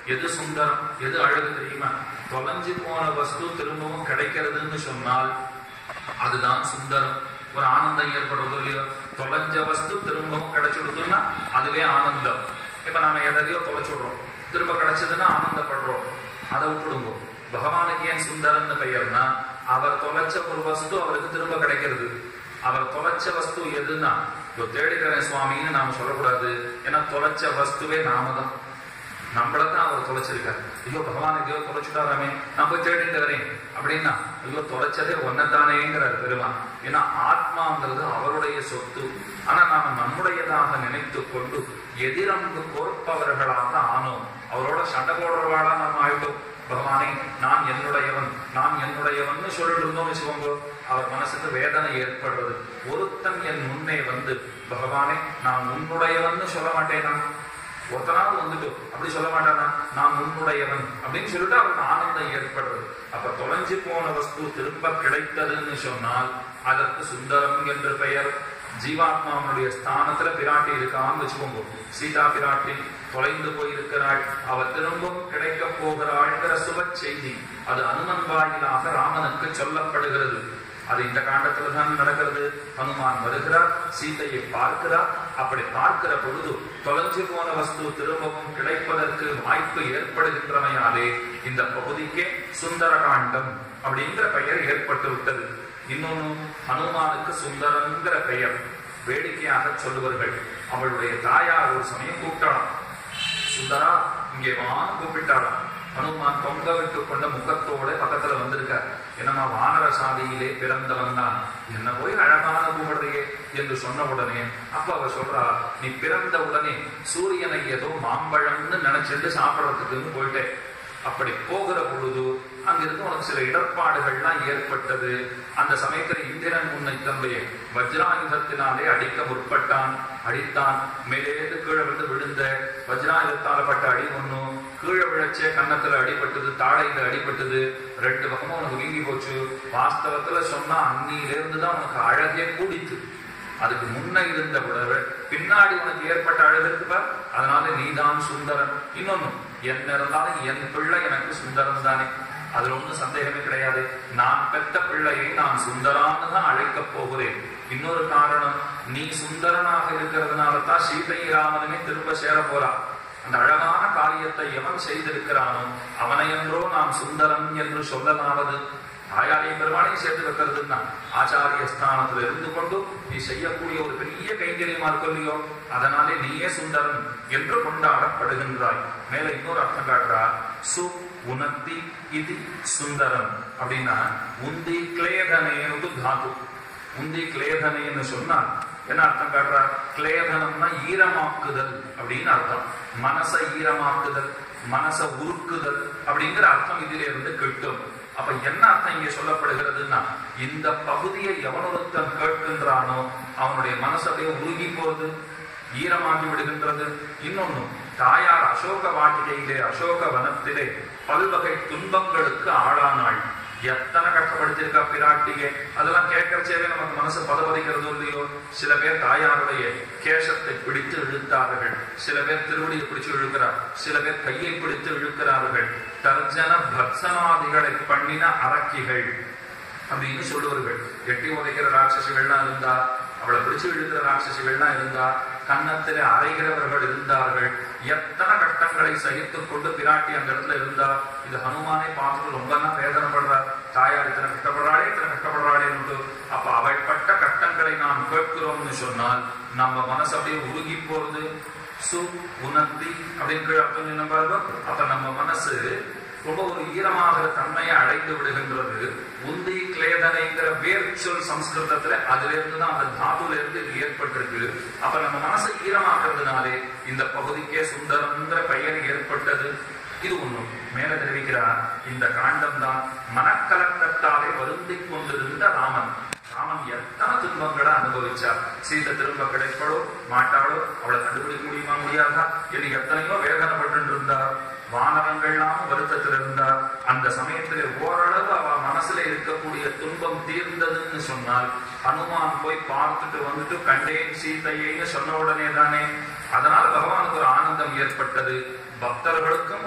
எது சுந்தரம் எது அழகு தெரியுமா தொலைஞ்சு போன வஸ்து திரும்பவும் கிடைக்கிறதுன்னு சொன்னால் அதுதான் சுந்தரம் ஒரு ஆனந்தம் ஏற்படுறது இல்லையோ தொலைஞ்ச வஸ்து திரும்பவும் கிடைச்சிடுதுன்னா அதுவே ஆனந்தம் இப்ப நாம எதையோ தொலைச்சுடுறோம் திரும்ப கிடைச்சதுன்னா ஆனந்தப்படுறோம் அதை விட்டுடுங்க பகவானுக்கு ஏன் சுந்தரம்னு பெயர்னா அவர் தொலைச்ச ஒரு வஸ்து அவருக்கு திரும்ப கிடைக்கிறது அவர் தொலைச்ச வஸ்து எதுன்னா இப்போ தேடிக்கிறேன் சுவாமின்னு நாம சொல்லக்கூடாது ஏன்னா தொலைச்ச வஸ்துவே நாம தான் நம்மள தான் அவர் தொலைச்சிருக்காரு ஐயோ பகவானுக்கு ஏதோ தொலைச்சுட்டாராமே நான் போய் தேடிட்டு வரேன் அப்படின்னா ஐயோ தொலைச்சதே ஒன்னதானேங்கிறார் பெருமான் ஏன்னா ஆத்மாங்கிறது அவருடைய சொத்து ஆனா நாம நம்முடையதாக நினைத்து கொண்டு எதிரம்பு கோர்ப்பவர்களாக ஆனோம் அவரோட சண்டை போடுறவாளா நாம் ஆயிட்டோம் பகவானே நான் என்னுடையவன் நான் என்னுடையவன் சொல்லிட்டு இருந்தோம் வச்சுக்கோங்க அவர் மனசுக்கு வேதனை ஏற்படுறது ஒருத்தன் என் முன்னே வந்து பகவானே நான் உன்னுடையவன் சொல்ல மாட்டேனா ஒருத்தனாவது வந்துட்டு அப்படி சொல்ல மாட்டானா நான் உன்னுடையவன் அப்படின்னு சொல்லிட்டு அவருக்கு ஆனந்தம் ஏற்படுறது அப்ப தொலைஞ்சு போன வஸ்து திரும்ப கிடைத்ததுன்னு சொன்னால் அதற்கு சுந்தரம் என்று பெயர் ஜீவாத்மாவுடைய ஸ்தானத்துல பிராட்டி இருக்கான்னு வச்சுக்கோங்க சீதா பிராட்டி தொலைந்து போயிருக்கிறாள் அவ திரும்பவும் கிடைக்க போகிறாள்ங்கிற சுப செய்தி அது அனுமன் வாயிலாக ராமனுக்கு சொல்லப்படுகிறது அது இந்த காண்டத்துல தான் நடக்கிறது ஹனுமான் வருகிறார் சீதையை பார்க்கிறார் அப்படி பார்க்கிற பொழுது தொலைஞ்சு போன வஸ்து திரும்பவும் கிடைப்பதற்கு வாய்ப்பு ஏற்படுகின்றமையாலே இந்த பகுதிக்கே சுந்தர காண்டம் அப்படிங்கிற பெயர் ஏற்பட்டு விட்டது இன்னொன்னு ஹனுமானுக்கு சுந்தரங்கிற பெயர் வேடிக்கையாக சொல்லுவார்கள் அவளுடைய தாயார் ஒரு சமயம் கூப்பிட்டாளாம் சுந்தரா இங்கே வான்னு கூப்பிட்டாளாம் ஹனுமான் தொங்க விட்டு கொண்ட முகத்தோட பக்கத்துல வந்திருக்கார் என்னமா வானர சாதியிலே பிறந்தவன் தான் என்ன போய் அழகான கூப்பிடுறையே என்று சொன்ன உடனே அப்ப அவ சொல்றா நீ பிறந்த உடனே சூரியனை ஏதோ மாம்பழம்னு நினைச்சிட்டு சாப்பிடறதுக்குன்னு போயிட்டேன் அப்படி போகிற பொழுது அங்கிருந்து உனக்கு சில இடர்பாடுகள்லாம் ஏற்பட்டது அந்த சமயத்துல இந்திரன் உன்னை தன்னுடைய வஜ்ராயுதத்தினாலே அடிக்க முற்பட்டான் அடித்தான் மேலேந்து கீழே வந்து விழுந்த வஜ்ராயுதத்தால பட்ட அடி ஒண்ணும் கீழே விழச்சே கன்னத்துல அடிபட்டது தாடையில அடிபட்டது ரெண்டு பக்கமும் உனக்கு வீங்கி போச்சு வாஸ்தவத்துல சொன்னா அன்னியிலிருந்து தான் உனக்கு அழகே கூடித்து அதுக்கு முன்ன இருந்த உடவை பின்னாடி உனக்கு ஏற்பட்ட அழகு இருக்கு பார் அதனால நீதான் சுந்தரன் இன்னொன்னு என்ன இருந்தாலும் என் பிள்ளை எனக்கு சுந்தரம் தானே அதுல ஒண்ணும் சந்தேகமே கிடையாது நான் பெத்த பிள்ளையை நான் சுந்தரான்னு தான் அழைக்கப் போகிறேன் இன்னொரு காரணம் நீ சுந்தரனாக இருக்கிறதுனால தான் சீதை ராமனுமே திரும்ப சேர போறா அந்த அழகான காரியத்தை எவன் செய்திருக்கிறானோ அவனையென்றோ நாம் சுந்தரன் என்று சொல்லலாவது தாயாரை பெருமானையும் சேர்த்து வைக்கிறதுன்னா ஆச்சாரிய ஸ்தானத்துல இருந்து கொண்டு நீ செய்யக்கூடிய ஒரு பெரிய கைங்கரியமா இருக்கும் இல்லையோ அதனாலே நீயே சுந்தரன் என்று கொண்டாடப்படுகின்றாய் மேல இன்னொரு அர்த்தம் காட்டுறா சு உனத்தி இது சுந்தரம் அப்படின்னா உந்தி கிளேதனேனு தாது உந்தி கிளேதனேன்னு சொன்னா என்ன அர்த்தம் காட்டுறா கிளேதனம்னா ஈரமாக்குதல் அப்படின்னு அர்த்தம் மனசை ஈரமாக்குதல் மனசை உருக்குதல் அப்படிங்கிற அர்த்தம் இதில இருந்து கிட்டும் அப்ப என்ன அர்த்தம் இங்க சொல்லப்படுகிறதுன்னா இந்த பகுதியை எவனொருத்தன் கேட்கின்றானோ அவனுடைய மனசு அப்படியே உருகி போறது ஈரமாகி விடுகின்றது இன்னொன்னு தாயார் அசோக வாட்டிகையிலே அசோக வனத்திலே பல்வகை துன்பங்களுக்கு ஆளானாள் எத்தனை கஷ்டப்படுத்திருக்கா பிராட்டியே அதெல்லாம் கேட்கறச்சேவே நமக்கு மனசு பதபதிக்கிறதோ இல்லையோ சில பேர் தாயாருடைய கேசத்தை பிடித்து இழுத்தார்கள் சில பேர் திருவடியை பிடிச்சு இழுக்கிறார் சில பேர் கையை பிடித்து இழுக்கிறார்கள் தர்ஜன பக்சனாதிகளை பண்ணின அரக்கிகள் அப்படின்னு சொல்லுவார்கள் எட்டி உதைக்கிற ராட்சசிகள்லாம் இருந்தா அவளை பிடிச்சு இழுக்கிற ராட்சசிகள்லாம் இருந்தா கன்னத்திலே அறைகிறவர்கள் இருந்தார்கள் எத்தனை கஷ்டங்களை சகித்துக் கொண்டு பிராட்டி அந்த இடத்துல இருந்தா இது ஹனுமானை பார்த்துட்டு ரொம்ப எல்லாம் வேதனைப்படுறார் தாயார் இத்தனை கஷ்டப்படுறாளே இத்தனை கஷ்டப்படுறாளேன்னு அப்ப அவள் பட்ட கஷ்டங்களை நாம் கேட்கிறோம்னு சொன்னால் நம்ம மனசு அப்படியே உருகி போறது சு உணர்த்தி அப்படின்னு அர்த்தம் என்ன பாருங்க அப்ப நம்ம மனசு ரொம்ப ஒரு ஈரமாகிற தன்மையை அடைந்து விடுகின்றது உந்தி கிளேதனைங்கிற வேர்ச்சொல் சம்ஸ்கிருதத்துல அதுல இருந்து தான் அந்த தாதுல இருந்து இது ஏற்பட்டிருக்கு அப்ப நம்ம மனசை ஈரமாக்குறதுனாலே இந்த பகுதிக்கே சுந்தரம்ங்கிற பெயர் ஏற்பட்டது இது ஒண்ணும் மேல தெரிவிக்கிறார் இந்த காண்டம் தான் மனக்கலக்கத்தாலே வருந்திக் கொண்டிருந்த ராமன் ராமன் எத்தனை துன்பங்களை அனுபவிச்சார் சீதை திரும்ப கிடைப்படோ மாட்டாளோ அவளை கண்டுபிடிக்க முடியுமா முடியாதா என்று எத்தனையோ வேதனைப்பட்டு இருந்தார் வானரங்கள்லாம் வருத்தத்தில் இருந்தார் அந்த சமயத்திலே ஓரளவு அவ மனசுல இருக்கக்கூடிய துன்பம் தீர்ந்ததுன்னு சொன்னால் ஹனுமான் போய் பார்த்துட்டு வந்துட்டு கண்டேன் சீதையைன்னு சொன்ன உடனே தானே அதனால பகவானுக்கு ஒரு ஆனந்தம் ஏற்பட்டது பக்தர்களுக்கும் ஒரு ஆனந்தம்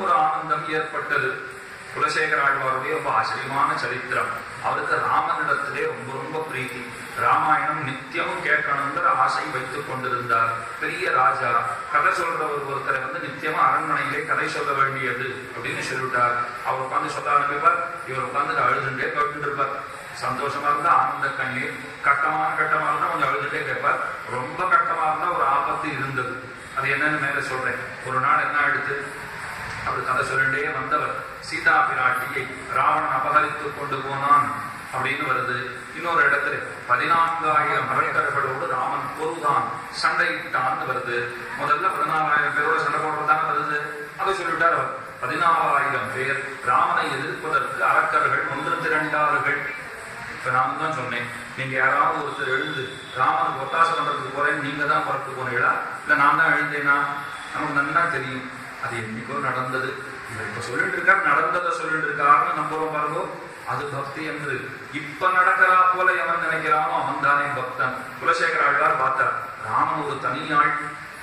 பேரானந்தம் ஏற்பட்டது குலசேகர ஆழ்வாருடைய ரொம்ப ஆச்சரியமான சரித்திரம் அவருக்கு ராமனிடத்திலே ரொம்ப ரொம்ப பிரீத்தி ராமாயணம் நித்தியமும் கேட்கணுங்கிற ஆசை வைத்துக் கொண்டிருந்தார் பெரிய ராஜா கதை சொல்றவர் ஒருத்தரை வந்து நித்தியமா அரண்மனையிலே கதை சொல்ல வேண்டியது அப்படின்னு சொல்லிவிட்டார் அவர் உட்காந்து சொல்ல ஆரம்பிப்பார் இவர் உட்காந்து அழுதுண்டே கேட்டு இருப்பார் சந்தோஷமா இருந்தா ஆனந்த கண்ணீர் கட்டமான கட்டமா இருந்தா கொஞ்சம் அழுதுட்டே கேட்பார் ரொம்ப கட்டமா இருந்தா ஒரு ஆபத்து இருந்தது அது என்னன்னு மேல சொல்றேன் ஒரு நாள் என்ன ஆயிடுத்து அவர் கதை சொல்லிட்டே வந்தவர் சீதா பிராட்டியை ராவணன் அபகரித்துக் கொண்டு போனான் அப்படின்னு வருது இன்னொரு இடத்துல பதினான்காயிரம் அரக்கர்களோடு ராமன் பொருதான் சண்டையிட்டான்னு வருது முதல்ல பதினாலாயிரம் பேரோட சண்டை போடுறதான வருது அதை சொல்லிவிட்டார் அவர் பதினாலாயிரம் பேர் ராமனை எதிர்ப்பதற்கு அரக்கர்கள் ஒன்று திரண்டார்கள் இப்ப நான் தான் சொன்னேன் நீங்க யாராவது ஒருத்தர் எழுந்து ராமனுக்கு ஒத்தாசை பண்றதுக்கு போறேன் நீங்க தான் புறத்து போனீங்களா இல்ல நான் தான் எழுந்தேனா நமக்கு நன்னா தெரியும் அது என்னைக்கோ நடந்தது இவர் இப்ப சொல்லிட்டு இருக்கார் நடந்ததை சொல்லிட்டு இருக்காருன்னு நம்புறோம் பாருங்க அது பக்தி என்று இப்ப நடக்கிறா போல எவன் நினைக்கிறானோ அவன் தானே பக்தன் குலசேகர ஆழ்வார் பார்த்தார் ராமன் ஒரு தனியாள்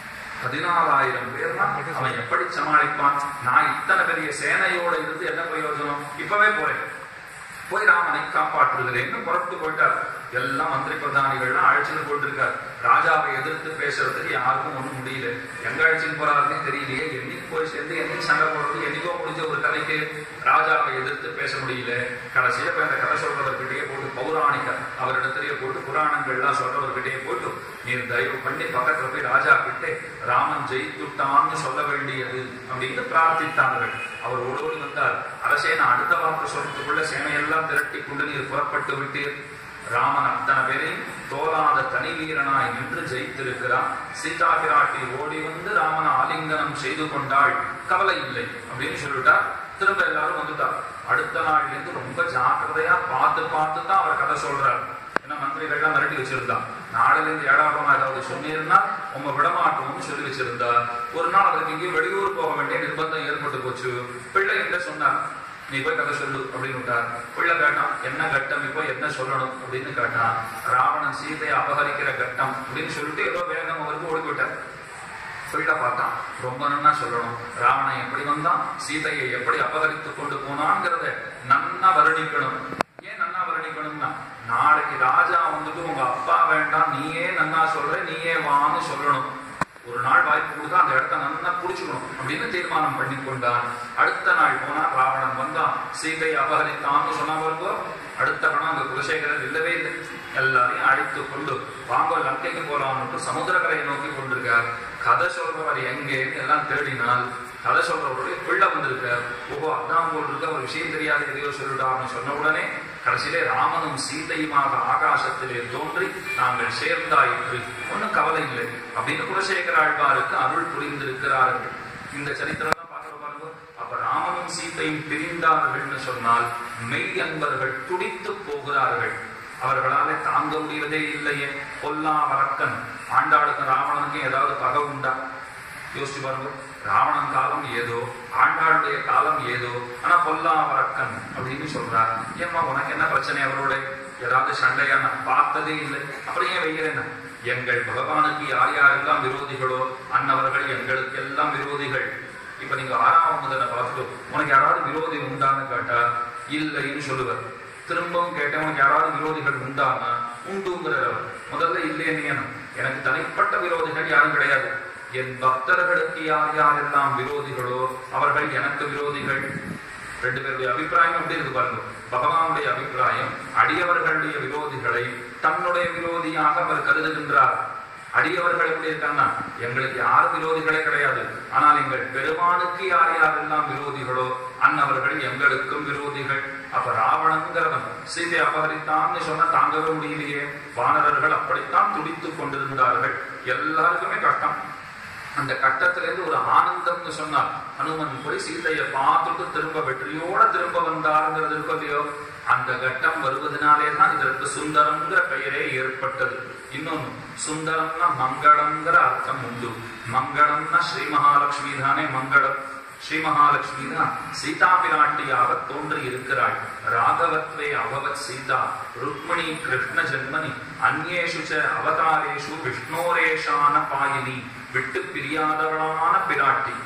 பதினாலாயிரம் பேர்னா அவன் எப்படி சமாளிப்பான் நான் இத்தனை பெரிய சேனையோட இருந்து என்ன பிரயோஜனம் இப்பவே போறேன் போய் ராமனை காப்பாற்றுகிறேன்னு புறப்பட்டு போயிட்டார் எல்லாம் மந்திரி பிரதானிகள்லாம் அழைச்சிட்டு போயிட்டு ராஜாவை எதிர்த்து பேசுறதுக்கு யாருக்கும் ஒண்ணும் முடியல எங்க அழைச்சிட்டு போறாருன்னே தெரியலையே என்னைக்கு போய் சேர்ந்து என்னைக்கு சண்டை போடுறது என்னைக்கோ முடிஞ்ச ஒரு கதைக்கு ராஜாவை எதிர்த்து பேச முடியல கடைசியா போய் அந்த கதை சொல்றவர்கிட்டயே போட்டு பௌராணிக அவரிடத்திலேயே போட்டு புராணங்கள்லாம் சொல்றவர்கிட்டயே போட்டு நீர் தயவு பண்ணி பக்கத்துல போய் ராஜா கிட்டே ராமன் ஜெயித்துட்டான்னு சொல்ல வேண்டியது அப்படின்னு பிரார்த்தித்தார்கள் அவர் ஓடோடி வந்தார் அரசே நான் அடுத்த வார்த்தை சொல்றதுக்குள்ள சேனையெல்லாம் திரட்டி கொண்டு நீர் புறப்பட்டு விட்டீர் ராமன் அத்தனை பேரையும் தோலாத தனி வீரனாய் நின்று ஜெயித்திருக்கிறான் சீதா பிராட்டி ஓடி வந்து ராமனை ஆலிங்கனம் செய்து கொண்டாள் கவலை இல்லை அப்படின்னு சொல்லிட்டார் திரும்ப எல்லாரும் வந்துட்டார் அடுத்த நாள்ல இருந்து ரொம்ப ஜாக்கிரதையா பார்த்து பார்த்து தான் அவர் கதை சொல்றார் ஏன்னா மந்திரிகள்லாம் மிரட்டி வச்சிருந்தான் நாளில இருந்து ஏழாயிரமா ஏதாவது சொன்னீங்கன்னா உங்க விடமாட்டோம்னு சொல்லி வச்சிருந்தா ஒரு நாள் அவருக்கு இங்கே வெளியூர் போக வேண்டிய நிர்பந்தம் ஏற்பட்டு போச்சு பிள்ளை என்ன சொன்னார் நீ போய் கதை சொல்லு அப்படின்னு விட்டார் பிள்ளை கேட்டான் என்ன கட்டம் இப்போ என்ன சொல்லணும் அப்படின்னு கேட்டான் ராவணன் சீதையை அபகரிக்கிற கட்டம் அப்படின்னு சொல்லிட்டு ஏதோ வேகம் அவருக்கு ஓடி விட்டார் பிள்ளை பார்த்தான் ரொம்ப நன்னா சொல்லணும் ராவணன் எப்படி வந்தான் சீதையை எப்படி அபகரித்து கொண்டு போனாங்கிறத நன்னா வர்ணிக்கணும் ஏன் நன்னா வர்ணிக்கணும்னா நாளைக்கு ராஜா வந்துட்டு உங்க அப்பா வேண்டாம் நீயே நன்னா சொல்ற நீயே வான்னு சொல்லணும் ஒரு நாள் வாய்ப்பு கொடுத்தா அந்த இடத்த நன்னா புடிச்சுக்கணும் அப்படின்னு தீர்மானம் பண்ணி கொண்டான் அடுத்த நாள் போனா ராவணன் வந்தான் சீதை அபகரித்தான்னு சொன்னா வருவோ அடுத்த கணம் அந்த குலசேகரன் இல்லவே இல்லை எல்லாரையும் அழைத்து கொண்டு வாங்க லங்கைக்கு போலாம்னு சமுத்திரக்கரையை நோக்கி கொண்டிருக்கார் கதை சொல்றவர் எங்கேன்னு எல்லாம் தேடினால் கதை சொல்றவருடைய பிள்ளை வந்திருக்கார் ஓஹோ அதான் போல் இருக்க ஒரு விஷயம் தெரியாது எதையோ சொல்லிட்டான்னு சொன்ன உடனே கடைசியிலே ராமனும் சீதையுமாக ஆகாசத்திலே தோன்றி நாங்கள் சேர்ந்தாயிற்று ஒன்றும் கவலை இல்லை அப்படின்னு குலசேகர ஆழ்வாருக்கு அருள் புரிந்திருக்கிறார்கள் இந்த சரித்திரம் தான் பார்க்கிற பாருங்க அப்ப ராமனும் சீதையும் பிரிந்தார்கள்னு சொன்னால் மெய் அன்பர்கள் துடித்து போகிறார்கள் அவர்களாலே தாங்க முடிவதே இல்லையே பொல்லா வரக்கன் ஆண்டாளுக்கும் ராவணனுக்கும் ஏதாவது பகை உண்டா யோசிச்சு பாருங்க ராவணன் காலம் ஏதோ ஆண்டாளுடைய காலம் ஏதோ ஆனா பொல்லா வரக்கன் அப்படின்னு சொல்றார் ஏம்மா உனக்கு என்ன பிரச்சனை அவரோட ஏதாவது சண்டையா நான் பார்த்ததே இல்லை அப்புறம் ஏன் வைக்கிறேன் எங்கள் பகவானுக்கு யார் யாரெல்லாம் விரோதிகளோ அன்னவர்கள் எங்களுக்கு எல்லாம் விரோதிகள் இப்ப நீங்க ஆறாம் முதல்ல பார்த்துட்டு உனக்கு யாராவது விரோதி உண்டான்னு கேட்டா இல்லைன்னு சொல்லுவார் திரும்பவும் கேட்டேன் உனக்கு யாராவது விரோதிகள் உண்டானா உண்டுங்கிறவர் முதல்ல இல்லைன்னு எனக்கு தனிப்பட்ட விரோதிகள் யாரும் கிடையாது என் பக்தர்களுக்கு யார் யாரெல்லாம் விரோதிகளோ அவர்கள் எனக்கு விரோதிகள் ரெண்டு பேருடைய அபிப்பிராயம் எப்படி இருக்கு பாருங்க பகவானுடைய அபிப்பிராயம் அடியவர்களுடைய விரோதிகளை தன்னுடைய விரோதியாக அவர் கருதுகின்றார் அடியவர்கள் எப்படி இருக்காங்கன்னா எங்களுக்கு யாரும் விரோதிகளே கிடையாது ஆனால் எங்கள் பெருமானுக்கு யார் யாரெல்லாம் விரோதிகளோ அன்னவர்கள் எங்களுக்கும் விரோதிகள் அப்ப ராவணங்கிறவன் சீதை அபகரித்தான்னு சொன்னா தாங்கவே முடியலையே வானரர்கள் அப்படித்தான் துடித்துக் கொண்டிருந்தார்கள் எல்லாருக்குமே கஷ்டம் அந்த கட்டத்திலிருந்து ஒரு ஆனந்தம்னு சொன்னார் ஹனுமன் போய் சீதையை பார்த்துட்டு திரும்ப வெற்றியோட திரும்ப வந்தாருங்கிறது இருக்கோ இல்லையோ அந்த கட்டம் வருவதனாலே தான் இதற்கு சுந்தரம்ங்கிற பெயரே ஏற்பட்டது இன்னொன்னு சுந்தரம்னா மங்களம்ங்கிற அர்த்தம் உண்டு மங்களம்னா ஸ்ரீ மகாலட்சுமி தானே மங்களம் ஸ்ரீ மகாலட்சுமி தான் சீதா பிராட்டியாக தோன்றி இருக்கிறாள் ராகவத்வே அபவத் சீதா ருக்மிணி கிருஷ்ண ஜென்மனி அந்நேஷு ச அவதாரேஷு விஷ்ணோரேஷான பாயினி விட்டு பிரியாதவளான பிராட்டி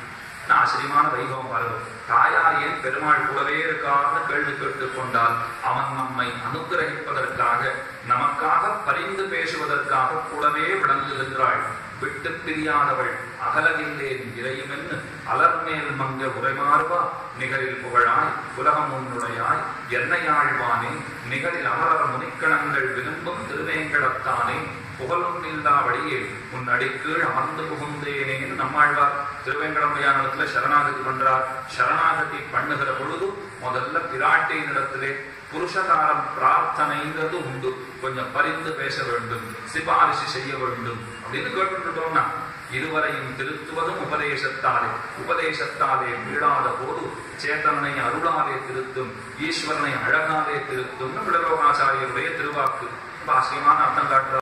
நான் ஆச்சரியமான வைபவம் பாருங்க தாயார் ஏன் பெருமாள் கூடவே இருக்கான்னு கேள்வி கேட்டுக் கொண்டால் அவன் நம்மை அனுகிரகிப்பதற்காக நமக்காக பரிந்து பேசுவதற்காக கூடவே விளங்குகின்றாள் விட்டு பிரியாதவள் அகலகில்லேன் இறையுமென்னு அலர்மேல் மங்க உரைமாறுவா நிகரில் புகழாய் உலகம் உன்னுடையாய் என்னையாழ்வானே நிகரில் அமரர் முனிக்கணங்கள் விரும்பும் திருவேங்கடத்தானே புகழும் இல்லா வழியே உன் அடிக்கீழ் அமர்ந்து புகுந்தேனேன்னு நம்மாழ்வார் திருவேங்கடமையானத்துல சரணாகதி பண்றார் சரணாகதி பண்ணுகிற பொழுது முதல்ல பிராட்டியினிடத்திலே புருஷகாரம் பிரார்த்தனைங்கிறது உண்டு கொஞ்சம் பரிந்து பேச வேண்டும் சிபாரிசு செய்ய வேண்டும் அப்படின்னு கேட்டுட்டோம்னா இருவரையும் திருத்துவதும் உபதேசத்தாலே உபதேசத்தாலே மீளாத போது சேத்தனை அருளாலே திருத்தும் ஈஸ்வரனை அழகாலே திருத்தும்னு விடலோகாச்சாரியருடைய திருவாக்கு ரொம்ப ஆச்சரியமான அர்த்தம் காட்டுறார்